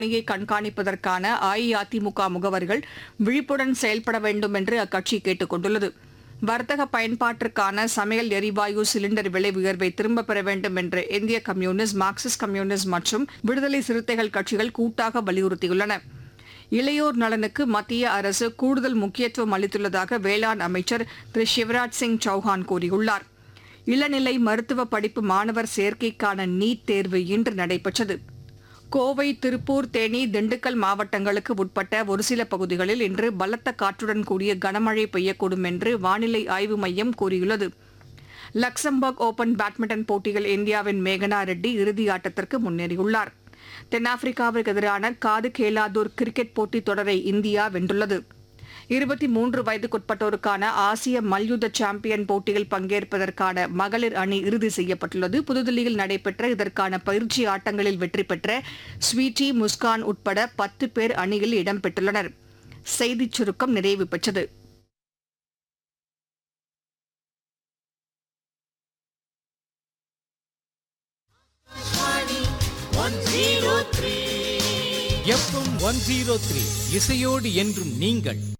பணியை கண்காணிப்பதற்கான அஇஅதிமுக முகவர்கள் விழிப்புடன் செயல்பட வேண்டும் என்று அக்கட்சி கேட்டுக் கொண்டுள்ளது வர்த்தக பயன்பாட்டிற்கான சமையல் எரிவாயு சிலிண்டர் விலை உயர்வை திரும்பப் பெற வேண்டும் என்று இந்திய கம்யூனிஸ்ட் மார்க்சிஸ்ட் கம்யூனிஸ்ட் மற்றும் விடுதலை சிறுத்தைகள் கட்சிகள் கூட்டாக வலியுறுத்தியுள்ளன இளையோர் நலனுக்கு மத்திய அரசு கூடுதல் முக்கியத்துவம் அளித்துள்ளதாக வேளாண் அமைச்சர் திரு சிவராஜ் சிங் சௌஹான் கூறியுள்ளார் இளநிலை மருத்துவ படிப்பு மாணவர் சேர்க்கைக்கான நீட் தேர்வு இன்று நடைபெற்றது கோவை திருப்பூர் தேனி திண்டுக்கல் மாவட்டங்களுக்கு உட்பட்ட ஒரு சில பகுதிகளில் இன்று பலத்த காற்றுடன் கூடிய கனமழை பெய்யக்கூடும் என்று வானிலை ஆய்வு மையம் கூறியுள்ளது லக்சம்பர்க் ஓபன் பேட்மிண்டன் போட்டியில் இந்தியாவின் மேகனா ரெட்டி இறுதி ஆட்டத்திற்கு முன்னேறியுள்ளார் தென்னாப்பிரிக்காவிற்கு எதிரான காது கேளாதோர் கிரிக்கெட் போட்டித் தொடரை இந்தியா வென்றுள்ளது இருபத்தி மூன்று வயதுக்குட்பட்டோருக்கான ஆசிய மல்யுத்த சாம்பியன் போட்டியில் பங்கேற்பதற்கான மகளிர் அணி இறுதி செய்யப்பட்டுள்ளது புதுதில்லியில் நடைபெற்ற இதற்கான பயிற்சி ஆட்டங்களில் வெற்றி பெற்ற ஸ்வீட்டி முஸ்கான் உட்பட பத்து பேர் அணியில் இடம்பெற்றுள்ளனர் செய்திச் சுருக்கம் நிறைவு பெற்றது எஃப்எம் ஒன் ஜீரோ த்ரீ இசையோடு என்றும் நீங்கள்